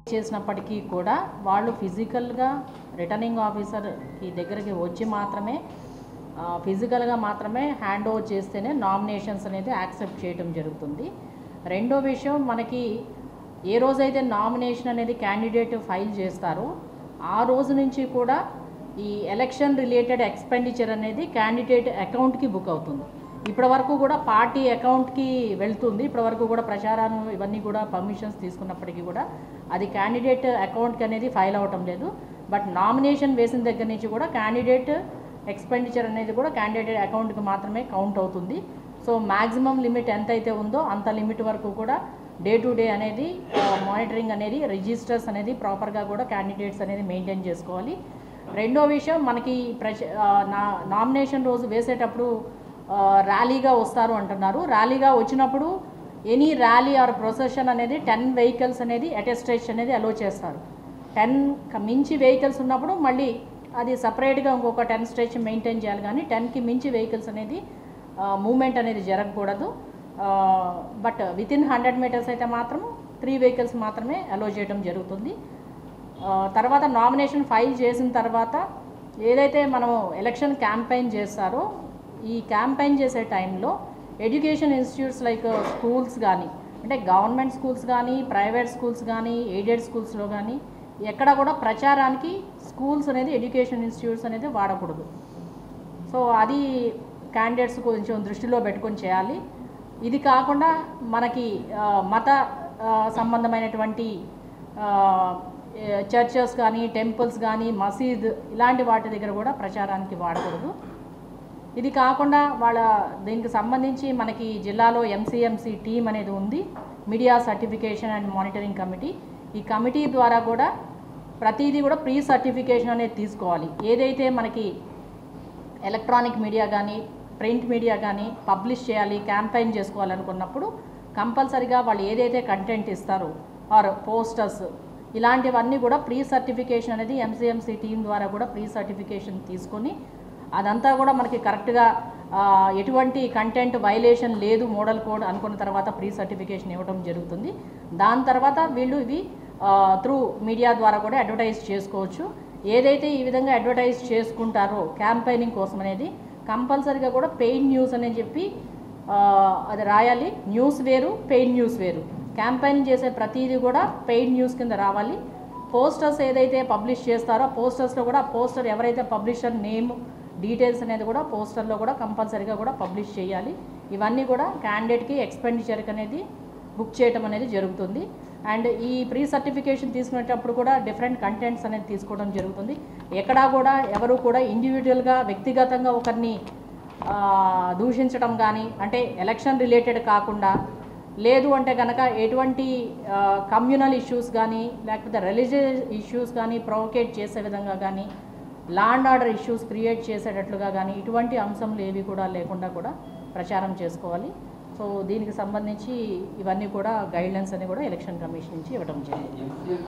చేసినప్పటికీ కూడా వాళ్ళు ఫిజికల్గా రిటర్నింగ్ ఆఫీసర్కి దగ్గరికి వచ్చి మాత్రమే ఆ, ఫిజికల్గా మాత్రమే హ్యాండ్ ఓవర్ చేస్తేనే నామినేషన్స్ అనేది యాక్సెప్ట్ చేయడం జరుగుతుంది రెండో విషయం మనకి ఏ రోజైతే నామినేషన్ అనేది క్యాండిడేట్ ఫైల్ చేస్తారో ఆ రోజు నుంచి కూడా ఈ ఎలక్షన్ రిలేటెడ్ ఎక్స్పెండిచర్ అనేది క్యాండిడేట్ అకౌంట్కి బుక్ అవుతుంది ఇప్పటి వరకు కూడా పార్టీ అకౌంట్కి వెళ్తుంది ఇప్పటి వరకు కూడా ప్రచారం ఇవన్నీ కూడా పర్మిషన్స్ తీసుకున్నప్పటికీ కూడా అది క్యాండిడేట్ అకౌంట్కి అనేది ఫైల్ అవ్వటం లేదు బట్ నామినేషన్ వేసిన దగ్గర నుంచి కూడా క్యాండిడేట్ ఎక్స్పెండిచర్ అనేది కూడా క్యాండిడేట్ అకౌంట్కి మాత్రమే కౌంట్ అవుతుంది సో మ్యాక్సిమం లిమిట్ ఎంత అయితే ఉందో అంత లిమిట్ వరకు కూడా డే టు డే అనేది మానిటరింగ్ అనేది రిజిస్టర్స్ అనేది ప్రాపర్గా కూడా క్యాండిడేట్స్ అనేది మెయింటైన్ చేసుకోవాలి రెండో విషయం మనకి ప్రచ ఆ, నా నామినేషన్ రోజు వేసేటప్పుడు ఆ, ర్యాలీగా వస్తారు అంటున్నారు ర్యాలీగా వచ్చినప్పుడు ఎనీ ర్యాలీ ఆర్ ప్రొసెషన్ అనేది టెన్ వెహికల్స్ అనేది అటెస్టేషన్ అనేది అలో చేస్తారు టెన్ మించి వెహికల్స్ ఉన్నప్పుడు మళ్ళీ అది సపరేట్గా ఇంకొక టెన్ స్టేజ్ మెయింటైన్ చేయాలి కానీ టెన్కి మించి వెహికల్స్ అనేది మూమెంట్ అనేది జరగకూడదు but within hundred metres అయితే మాత్రం త్రీ వెహికల్స్ మాత్రమే అలో చేయడం జరుగుతుంది ఆ, తర్వాత నామినేషన్ ఫైల్ చేసిన తర్వాత ఏదైతే మనం ఎలక్షన్ క్యాంపెయిన్ చేస్తారో ఈ క్యాంపెయిన్ చేసే టైంలో ఎడ్యుకేషన్ ఇన్స్టిట్యూట్స్ లైక్ స్కూల్స్ కానీ అంటే గవర్నమెంట్ స్కూల్స్ కానీ ప్రైవేట్ స్కూల్స్ కానీ ఎయిడెడ్ స్కూల్స్లో కానీ ఎక్కడ కూడా ప్రచారానికి స్కూల్స్ అనేది ఎడ్యుకేషన్ ఇన్స్టిట్యూట్స్ అనేది వాడకూడదు సో అది క్యాండిడేట్స్ కొంచెం దృష్టిలో పెట్టుకొని చేయాలి ఇది కాకుండా మనకి ఆ, మత ఆ, సంబంధమైనటువంటి చర్చెస్ కానీ టెంపుల్స్ కానీ మసీద్ ఇలాంటి వాటి దగ్గర కూడా ప్రచారానికి వాడకూడదు ఇది కాకుండా వాళ్ళ దీనికి సంబంధించి మనకి జిల్లాలో ఎంసీఎంసీ టీం అనేది ఉంది media certification and monitoring committee ఈ కమిటీ ద్వారా కూడా ప్రతిదీ కూడా ప్రీ సర్టిఫికేషన్ అనేది తీసుకోవాలి ఏదైతే మనకి ఎలక్ట్రానిక్ మీడియా కానీ ప్రింట్ మీడియా కానీ పబ్లిష్ చేయాలి క్యాంపెయిన్ చేసుకోవాలనుకున్నప్పుడు కంపల్సరిగా వాళ్ళు ఏదైతే కంటెంట్ ఇస్తారో ఆర్ పోస్టర్స్ ఇలాంటివన్నీ కూడా ప్రీ సర్టిఫికేషన్ అనేది ఎంసీఎంసీ టీం ద్వారా కూడా ప్రీ సర్టిఫికేషన్ తీసుకొని అదంతా కూడా మనకి కరెక్ట్గా ఆ, ఎటువంటి కంటెంట్ వైలేషన్ లేదు మోడల్ కోడ్ అనుకున్న తర్వాత ప్రీ సర్టిఫికేషన్ ఇవ్వడం జరుగుతుంది దాని తర్వాత వీళ్ళు ఇవి త్రూ మీడియా ద్వారా కూడా అడ్వర్టైజ్ చేసుకోవచ్చు ఏదైతే ఈ విధంగా అడ్వర్టైజ్ చేసుకుంటారో క్యాంపెయినింగ్ కోసం అనేది కంపల్సరీగా కూడా పెయిడ్ న్యూస్ అని చెప్పి ఆ, అది రాయాలి న్యూస్ వేరు పెయిడ్ న్యూస్ వేరు క్యాంపెయిన్ చేసే ప్రతిదీ కూడా పెయిడ్ న్యూస్ కింద రావాలి పోస్టర్స్ ఏదైతే పబ్లిష్ చేస్తారో పోస్టర్స్లో కూడా పోస్టర్ ఎవరైతే పబ్లిషర్ నేమ్ డీటెయిల్స్ అనేది కూడా పోస్టర్లో కూడా కంపల్సరీగా కూడా పబ్లిష్ చేయాలి ఇవన్నీ కూడా క్యాండిడేట్కి ఎక్స్పెండిచర్కి అనేది బుక్ చేయటం అనేది జరుగుతుంది అండ్ ఈ ప్రీ సర్టిఫికేషన్ తీసుకునేటప్పుడు కూడా డిఫరెంట్ కంటెంట్స్ అనేది తీసుకోవడం జరుగుతుంది ఎక్కడా కూడా ఎవరు కూడా ఇండివిజువల్గా వ్యక్తిగతంగా ఒకరిని ఆ, దూషించడం కానీ అంటే ఎలక్షన్ రిలేటెడ్ కాకుండా లేదు అంటే కనుక ఎటువంటి కమ్యూనల్ ఇష్యూస్ కానీ లేకపోతే రిలీజియస్ ఇష్యూస్ కానీ ప్రొవోకేట్ చేసే విధంగా కానీ law and order issues create చేసేటట్లుగా కానీ ఇటువంటి అంశంలు ఏవి కూడా లేకుండా కూడా ప్రచారం చేసుకోవాలి సో దీనికి సంబంధించి ఇవన్నీ కూడా గైడ్లైన్స్ అని కూడా ఎలక్షన్ కమిషన్ నుంచి ఇవ్వడం జరిగింది ఎంసీఎం